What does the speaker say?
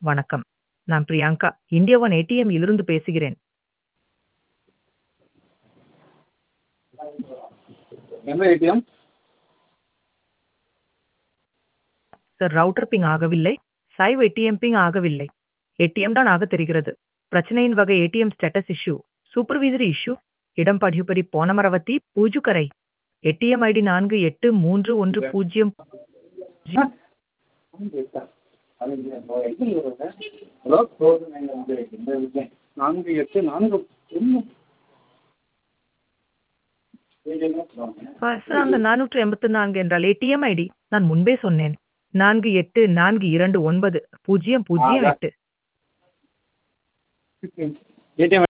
வணக்கம். நான் Priyanka. India one ATM இலிருந்து பேசுகிறேன். எந்த ஏடிஎம் சார் ரவுட்டர் பிங் ஆகவில்லை. சைவ் ஏடிஎம் பிங் ஆகவில்லை. ஏடிஎம் தான் ஆக தெரிகிறது. பிரச்சனையின் வகை ATM status issue. Supervisory issue. இடம் படியுபடி போனமரவத்தி பூஜுக்கரை. ஏடிஎம் ஐடி நான்கு எட்டு மூன்று ஒன்று பூஜ்ஜியம் ஹலோ நான்கு எட்டு நான்கு ஒன்று சார் அந்த நானூற்று எண்பத்து நான்கு என்றால் ஏடிஎம் ஐடி நான் முன்பே சொன்னேன். நான்கு எட்டு நான்கு இரண்டு ஒன்பது பூஜ்ஜியம் பூஜ்ஜியம் எட்டு ஏடிஎம்